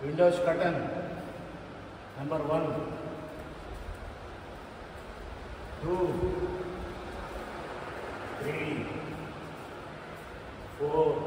Windows curtain number one, two, three, four,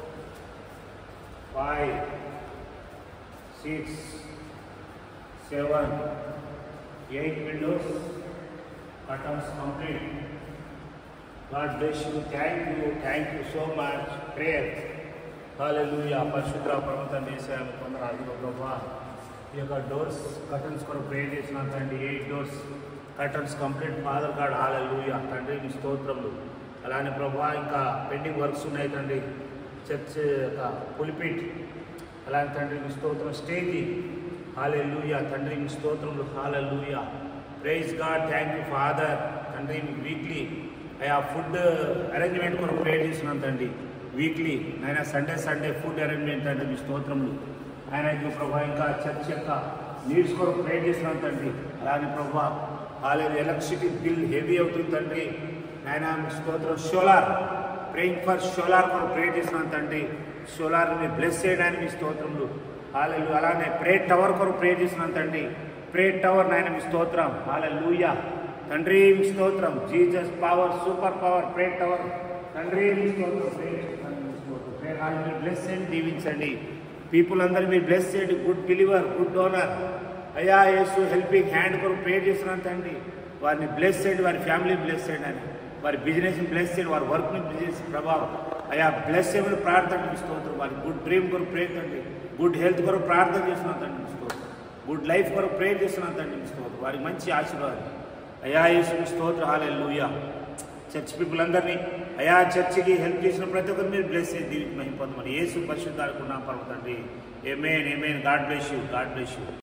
five, six, seven, eight windows, curtains complete. God bless you. Thank you. Thank you so much. Prayer. Hallelujah పరిశుద్ధ ప్రభుత్వం చేసాము కొందరు అదిగో ప్రభా ఈ యొక్క doors curtains కొరకు ప్రే చేసిన తండ్రి eight doors curtains complete father card hallelujah తండ్రి మీ స్తోత్రములు అలానే ప్రభా ఇంకా పెండింగ్ వర్క్స్ ఉన్నాయి తండ్రి చర్చ్ యొక్క పులిపిట్ అలానే తండ్రి మీ స్తోత్రం స్టేజ్ హాలెలూయా తండ్రి మీ స్తోత్రములు hallelujah praise God thank you father తండ్రి మీకు వీక్లీ అయ్యా ఫుడ్ అరేంజ్మెంట్ కొరకు ప్రే చేసినాం తండ్రి వీక్లీ ఆయన సండే సండే ఫుడ్ అరేంజ్మెంట్ అంటే మీ స్తోత్రములు ఆయన యొక్క ప్రభా ఇంకా చర్చ్ యొక్క నీడ్స్ కొరకు ప్రే చేసినాం తండ్రి అలాగే ప్రభా వాళ్ళది ఎలక్ట్రిసిటీ బిల్ హెవీ అవుతుంది తండ్రి ఆయన మీ స్తోత్రం సోలార్ ప్రేయింగ్ ఫర్ సోలార్ కొరకు ప్రే చేసినాం తండ్రి సోలార్ మీ బ్లెస్ చేయడానికి మీ స్తోత్రములు హాలలు అలానే ప్రే టవర్ కొరకు ప్రే చేసినాం తండ్రి ప్రే టవర్ నాయన మీ స్తోత్రం హాలూయా తండ్రి మీ స్తోత్రం Jesus power super power pray tower తండ్రి మీ స్తోత్రం ప్రే మీ స్తోత్రం ప్రే హాల్ మీరు బ్లెస్ చేయండి దీవించండి పీపుల్ అందరూ మీరు బ్లెస్ చేయండి గుడ్ బిలీవర్ గుడ్ డోనర్ అయ్యా యేసు హెల్పింగ్ హ్యాండ్ కొరకు ప్రే చేస్తున్నాను తండ్రి వారిని బ్లెస్ చేయండి వారి ఫ్యామిలీ బ్లెస్ చేయండి అని వారి బిజినెస్ని బ్లెస్ చేయండి వారి వర్క్ని బిజినెస్ ప్రభావం అయ్యా బ్లెస్ చేయమని ప్రార్థన మీ స్తోత్రం వారి గుడ్ డ్రీమ్ కొరకు ప్రే తండ్రి గుడ్ హెల్త్ కొరకు ప్రార్థన చేస్తున్నాను తండ్రి మీ స్తోత్రం గుడ్ లైఫ్ కొరకు ప్రే చేస్తున్నాను తండ్రి మీ స్తోత్రం వారికి మంచి ఆశీర్వాదం అయా యేసు స్తోత్ర హాలూయా చర్చ్ పీపుల్ అందరినీ అయా చర్చికి హెల్ప్ చేసిన ప్రతి ఒక్కరు మీరు బ్లెస్ చేసి దీనికి మహిమ పొందమని యేసు పరిశుద్ధాలకు నా పర్వతండి amen amen God bless you God bless you